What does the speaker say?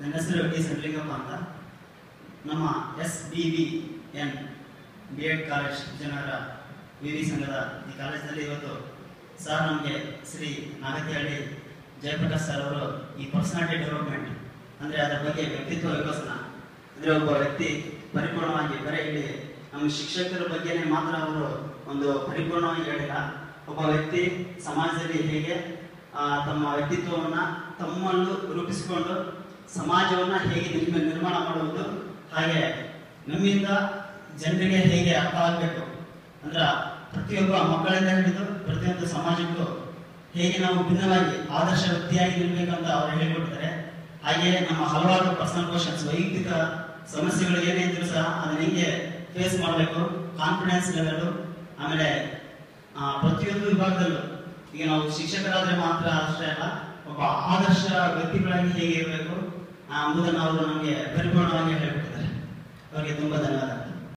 ನನ್ನ ಹೆಸರು ಡಿ ಸಂಡ್ಲಿಂಗಪ್ಪ ಅಂತ ನಮ್ಮ S B V N B Ed college Vijayanagar V V ಸಂಘದ ಈ ಕಾಲೇಜಿನಲ್ಲಿ ಇವತ್ತು ಸರ್ ನಮಗೆ ಶ್ರೀ ನಾಗತಿಹಳ್ಳಿ ಜಯಪ್ರಕಾಶ್ ಸರ್ ಅವರು ಈ ಪರ್ಸನಾಲಿಟಿ ಡೆವಲಪ್ಮೆಂಟ್ ಅಂದರೆ ಅದರ ಬಗ್ಗೆ ವ್ಯಕ್ತಿತ್ವ ವಿಕಸನ ಅಂದರೆ ಒಬ್ಬ ವ್ಯಕ್ತಿ ಪರಿಪೂರ್ಣವಾಗಿ ಬರೀ ಇಲ್ಲಿ ನಮ್ಮ ಶಿಕ್ಷಕರ ಬಗ್ಗೆನೇ ಮಾತ್ರ ಅವರು ಒಂದು ಪರಿಪೂರ್ಣವಾಗಿ ಹೇಳಿಲ್ಲ ಒಬ್ಬ ವ್ಯಕ್ತಿ ಸಮಾಜದಲ್ಲಿ ಹೇಗೆ ಆ, ತಮ್ಮ ವ್ಯಕ್ತಿತ್ವವನ್ನ ತಮ್ಮಲ್ಲೂ ರೂಪಿಸಿಕೊಂಡು ಸಮಾಜವನ್ನ ಹೇಗೆ ನಿರ್ಮ- ನಿರ್ಮಾಣ ಮಾಡುವುದು ಹಾಗೆ ನಮ್ಮಿಂದ ಜನರಿಗೆ ಹೇಗೆ ಅರ್ಥ ಆಗಬೇಕು ಅಂದ್ರ ಪ್ರತಿಯೊಬ್ಬ ಮಕ್ಕಳಿಂದ ಹಿಡಿದು ಪ್ರತಿಯೊಂದು ಸಮಾಜಕ್ಕೂ ಹೇಗೆ ನಾವು ಭಿನ್ನವಾಗಿ ಆದರ್ಶ ವ್ಯಕ್ತಿಯಾಗಿ ನಿಲ್ಬೇಕಂತ ಅವರು ಹೇಳಿಕೊಡ್ತಾರೆ ಹಾಗೆ ನಮ್ಮ ಹಲವಾರು ಪರ್ಸನಲ್ ಕ್ವಶನ್ಸ್ ವೈಯಕ್ತಿಕ ಸಮಸ್ಯೆಗಳು ಏನೇ ಇದ್ರೂ ಸಹ ಅದನ್ನ ಹೆಂಗೆ ಫೇಸ್ ಮಾಡಬೇಕು ಕಾನ್ಫಿಡೆನ್ಸ್ ಲೆವೆಲ್ ಆಮೇಲೆ ಆ, ಪ್ರತಿಯೊಂದು ವಿಭಾಗದಲ್ಲೂ ಈಗ ನಾವು ಶಿಕ್ಷಕರಾದ್ರೆ ಮಾತ್ರ ಅಷ್ಟೇ ಅಲ್ಲ ಒಬ್ಬ ಆದರ್ಶ ವ್ಯಕ್ತಿಗಳಾಗಿ ಹೇಗೆ ಇರಬೇಕು ಎಂಬುದನ್ನು ಅವರು ನಮಗೆ ಪರಿಪೂರ್ಣವಾಗಿ ಹೇಳಿಕೊಟ್ಟಿದ್ದಾರೆ ಅವರಿಗೆ ತುಂಬಾ